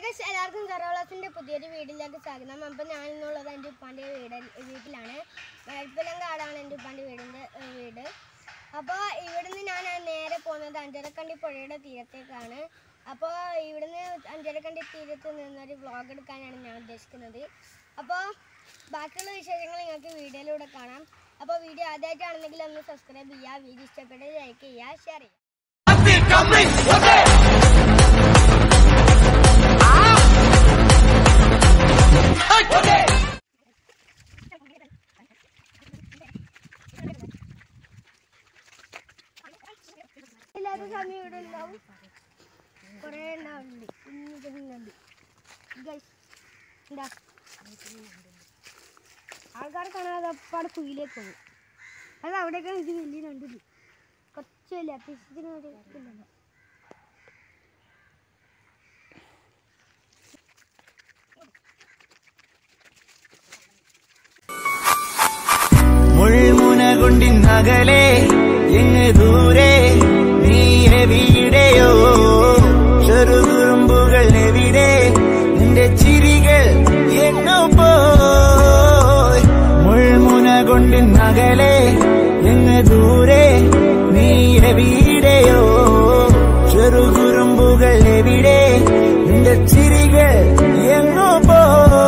Guys എല്ലാവർക്കും കറോളസിന്റെ പുതിയൊരു വീടിലേക്ക് സ്വാഗതം അപ്പം ഞാൻ ഇന്നുള്ളത് എൻ്റെ ഉപ്പാൻ്റെ വീട് വീട്ടിലാണ് മഴപ്പിലം കാടാണ് എൻ്റെ ഉപ്പാൻ്റെ വീടിൻ്റെ ഏഹ്, വീട് അപ്പോൾ ഇവിടുന്ന് ഞാൻ നേരെ പോകുന്നത് അഞ്ചരക്കണ്ടി പുഴയുടെ തീരത്തേക്കാണ് അപ്പോൾ ഇവിടുന്ന് അഞ്ചരക്കണ്ടി തീരത്ത് നിന്നൊരു വ്ളോഗ് എടുക്കാനാണ് ഞാൻ ഉദ്ദേശിക്കുന്നത് അപ്പോൾ ബാക്കിയുള്ള വിശേഷങ്ങൾ നിങ്ങൾക്ക് വീഡിയോയിലൂടെ കാണാം അപ്പോൾ വീഡിയോ ആദ്യമായിട്ടാണെന്നെങ്കിൽ ഒന്ന് സബ്സ്ക്രൈബ് ചെയ്യുക വീഡിയോ ഇഷ്ടപ്പെട്ട് ലൈക്ക് ചെയ്യുക ഷെയർ ചെയ്യുക ഇല്ലാത്ത സമയം ഇവിടെ ഉണ്ടാവും കുറേ ഉണ്ടാവുന്നുണ്ട് കുഞ്ഞു കുഞ്ഞുണ്ട് ഗൈസ് എന്താ ആൾക്കാർ കാണാതെ അപ്പാടെ കുയിലേക്ക് പോകും അത് അവിടെയൊക്കെ ഇത് വലിയ രണ്ടിത് കുറച്ച് വലിയ അത്യാവശ്യത്തിന് വേണ്ടി മുൾമുനകൊണ്ടിന്നകലെ എങ്ങ് ദൂരെ നീ എവിടെയോ ചെറുകുറുമ്പുകൾ എവിടെ നിന്റെ ചിരികൾ എങ്ങോ പോയി മുൾമുനകൊണ്ടിന്നകലെ എങ്ങ് ദൂരെ നീ എവിടെയോ ചെറുകുറുമ്പുകൾ എവിടെ നിന്റെ ചിരികൾ എങ്ങോ പോയി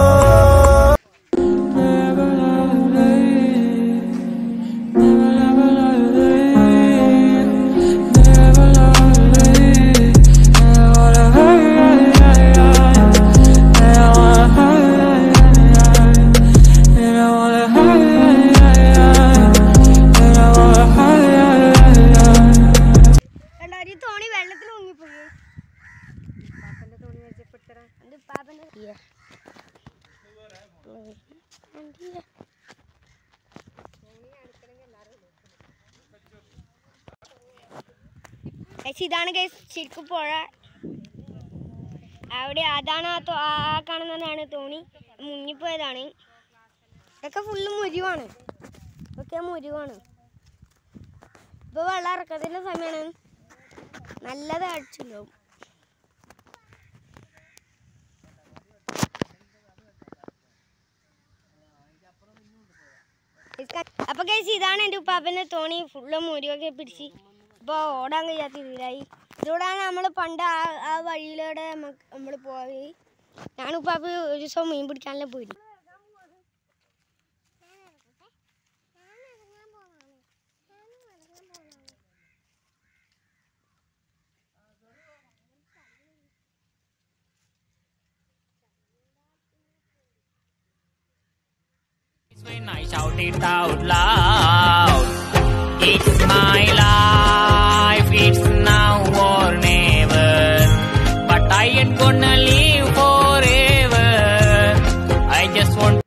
കണ്ടോ ഒരു തോണി വെള്ളത്തിൽ മുങ്ങിപ്പോയി അത് പാപ്പന്റെ കണ്ടില്ല. ഗൈസ്, ഇതാണ് ഗൈസ് ശരിക്കും പുഴ അവിടെ അതാണ് ആ തോ- ആ കാണുന്നതാണ് തോണി മുങ്ങിപ്പോയതാണ് ഇതൊക്കെ ഫുള്ള് മുരിവാണ് ഇതൊക്കെ മുരിവാണ് ഇപ്പൊ വെള്ളം ഇറക്കത്തിന്റെ സമയമാണ് നല്ലത് അടിച്ചുണ്ടാവും അപ്പൊ കഴിച്ച് ഇതാണ് എൻ്റെ ഉപ്പാപ്പൻ്റെ തോണി ഫുള്ള് മുരിയൊക്കെ പിടിച്ച് ഇപ്പോൾ ഓടാൻ കഴിയാത്ത ഇതിലായി ഇതിലൂടെയാണ് നമ്മൾ പണ്ട് ആ ആ വഴിയിലൂടെ നമ്മൾ പോയി ഞാൻ ഉപ്പാപ്പ ഒരു ദിവസം മീൻ പിടിക്കാനെല്ലാം പോയി when I shout it out loud. It's my life, it's now or never. But I ain't gonna live forever. I just want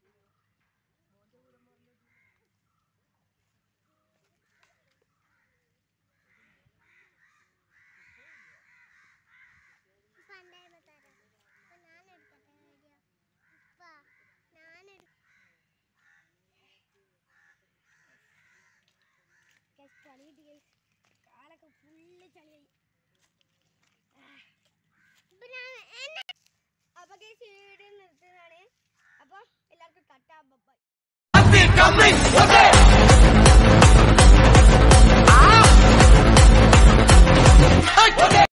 കാലൊക്കെ ഫുള്ള് ചളിയായി അപ്പൊ കേസ് വീഡിയോ നിർത്തുന്നതാണ് അപ്പൊ എല്ലാവർക്കും കട്ടാ ബൈ